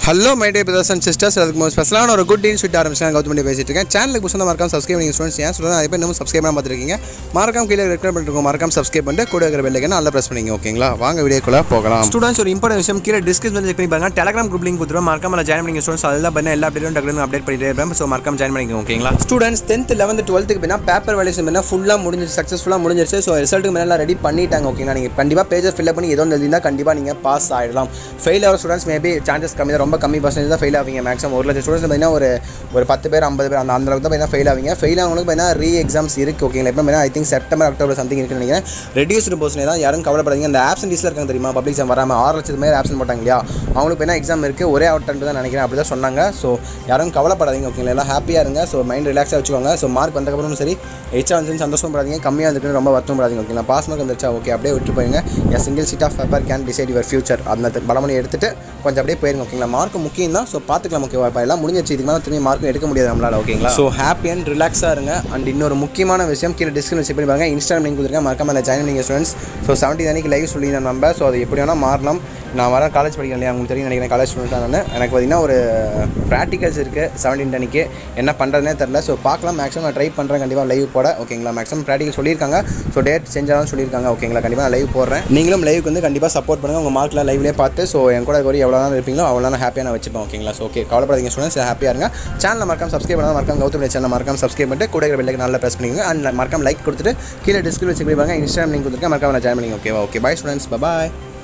hello my dear brothers and sisters அதுக்கு most ஸ்பெஷலான ஒரு குட் டீன் ஸ்வீட் ஆரம்பிச்சு கௌதம் பண்ணி பேசிட்டு இருக்கேன் சேனலுக்கு புதுசாக மறக்காம சப்ஸ்கிரைப் பண்ணி ஸ்டூடெண்ட்ஸ் ஏன் சொல்லுங்கள் அதே பேர் இன்னும் சப்ஸ்கிரைப் பண்ணாம பார்த்துருக்கீங்க மறக்காம கீழே ரெக்கமெண்ட் பண்ணிருக்கோம் மறக்காம சப்ஸ்கிரைப் பண்ணிட்டு கூட இருக்கிற பெல்லைக்கு நல்லா ப்ரெஸ் பண்ணிங்க ஓகேங்களா வாங்க வீடியோக்குள்ள போகலாம் ஸ்டூடெண்ட்ஸ் ஒரு இம்பார்ட்டன் விஷயம் கீழே டிஸ்கிரிப்ஷன் செக் பண்ணி பாருங்க டெலிகிராம் குரூப் லிங்க் கொடுத்துருவோம் மறக்காம ஜாயின் பண்ணிங்க ஸ்டூடெண்ட்ஸ் அதில் பண்ண எல்லா அப்டேட்டும் டக்குனு அப்டேட் பண்ணிட்டே இருப்பேன் ஸோ மறக்காம ஜாயின் பண்ணிங்க ஓகேங்களா ஸ்டூடெண்ட்ஸ் டென்த் லெவன்த் டுவெல்த்துக்கு பின்னா பேப்பர் வேலைஸ் பின்னா ஃபுல்லாக முடிஞ்சிருச்சு சக்ஸஸ்ஃபுல்லாக முடிஞ்சிருச்சு ஸோ ரிசல்ட்டுக்கு மேலே ரெடி பண்ணிட்டாங்க ஓகேங்களா நீங்கள் கண்டிப்பாக பேஜஸ் ஃபில் பண்ணி ஏதோ ஒன்று எழுதினா கண்டிப்பாக நீங்கள் பாஸ் ஆகிடலாம் ஃபெயில் ஆகிற ஸ்டூடெண்ட்ஸ் மேபி சான்சஸ் கம்மி தான் ரொம்ப கம்மி பர்சன்டேஜ் தான் ஃபெயில் ஆவீங்க மேக்ஸிமம் ஒரு லட்சம் ஸ்டூடெண்ட்ஸ் பார்த்தீங்கன்னா ஒரு ஒரு பத்து பேர் ஐம்பது பேர் அந்த அந்த அளவுக்கு தான் பார்த்தீங்கன்னா ஃபெயில் ஆவீங்க ஃபெயில் ஆகவங்களுக்கு பார்த்தீங்கன்னா ரீ எக்ஸாம்ஸ் இருக்குது ஓகேங்களா இப்போ பார்த்தீங்கன்னா I think September October something இருக்குன்னு நினைக்கிறேன் ரெடியூஸ்டு போர்ஷனே தான் யாரும் கவலைப்படாதீங்க அந்த ஆப்சன்டீஸில் இருக்காங்க தெரியுமா பப்ளிக் எக்ஸாம் வராமல் ஆறு லட்சத்து மேலே ஆப்சன் போட்டாங்க இல்லையா அவங்களுக்கு பார்த்தீங்கன்னா எக்ஸாம் இருக்குது ஒரே அவுட் தான் நினைக்கிறேன் அப்படி தான் சொன்னாங்க ஸோ யாரும் கவலைப்படாதீங்க ஓகேங்களா எல்லாம் ஹாப்பியாக இருங்க ஸோ மைண்ட் ரிலாக்ஸாக வச்சுக்கோங்க ஸோ மார்க் வந்ததுக்கப்புறம் சரி எச்சா வந்து சந்தோஷம் படாதீங்க கம்மியாக இருந்துட்டு ரொம்ப வருத்தம் படாதீங்க ஓகேங்களா பாஸ் மார்க் வந்துருச்சா ஓகே அப்படியே விட்டு போயிருங்க என் single sheet of paper can decide your future அந்த பலமணி எடுத்துட்டு கொஞ்சம் அப்படியே போயிருங்க ஓகேங்களா மார்க் முக்கியம் தான் ஸோ பார்த்துக்கலாம் ஓகேவா இப்போ எல்லாம் முடிஞ்சிச்சு இதுக்கு மேலே திரும்பி மார்க் எடுக்க முடியாது நம்மளால ஓகேங்களா ஸோ ஹாப்பி அண்ட் ரிலாக்ஸாக இருங்க அண்ட் இன்னொரு முக்கியமான விஷயம் கீழே டிஸ்கிரிப்ஷன் செக் பண்ணி பாருங்க இன்ஸ்டாகிராம் லிங்க் கொடுத்துருக்கேன் மறக்காம அதில் ஜாயின் பண்ணிங்க ஸ்டூடெண்ட்ஸ் ஸோ செவன்டீன் அன்னைக்கு லைவ் சொல்லி நான் நம்ப ஸோ அது எப்படி வேணால் மாறலாம் நான் வர காலேஜ் படிக்கிறேன் இல்லையா உங்களுக்கு தெரியும் நினைக்கிறேன் காலேஜ் ஸ்டூடெண்ட்டாக நான் எனக்கு பார்த்தீங்கன்னா ஒரு ப்ராக்டிகல்ஸ் இருக்குது செவன்டீன் அன்னைக்கு என்ன பண்ணுறதுனே தெரில ஸோ பார்க்கலாம் மேக்ஸிமம் நான் ட்ரை பண்ணுறேன் கண்டிப்பாக லைவ் போட ஓகேங்களா மேக்ஸிமம் ப்ராக்டிகல் சொல்லியிருக்காங்க ஸோ டேட் செஞ்சாலும் சொல்லியிருக்காங்க ஓகேங்களா கண்டிப்பாக நான் லைவ் போடுறேன் நீங்களும் லைவுக்கு வந்து கண்டிப்பாக சப்போர்ட் பண்ணுங்கள் உங்கள் மார்க்கில் லைவ்லேயே பார்த்து ஸோ என் கூட ஒரு எவ்வளோ நாள் இருப்பீங்களோ அவ்வளோ நான் ஹாப்பியாக நான் வச்சுப்பேன் ஓகேங்களா ஸோ ஓகே கவலைப்படாதீங்க ஸ்டூடெண்ட்ஸ் ஹாப்பியாக இருங்க சேனல் மறக்காம சப்ஸ்கிரைப் பண்ணால் மறக்காம கௌதம் சேனல் மறக்காம சப்ஸ்கிரைப் பண்ணிட்டு கூட இருக்கிற பெல்லைக்கு நல்லா ப்ரெஸ் பண்ணிக்கோங்க அண்ட் மறக்காம லைக் கொடுத்துட்டு கீழே டிஸ்கிரிப்ஷன் செக் பண்ணி பாருங்க இன்ஸ்டாகிராம் லிங்க் கொடுத்துருக்கேன் மறக்காம நான் ஜாயின் பண்ணிங்க ஓகேவா ஓகே பாய் ஸ்டூடெண்ட்ஸ் பாய்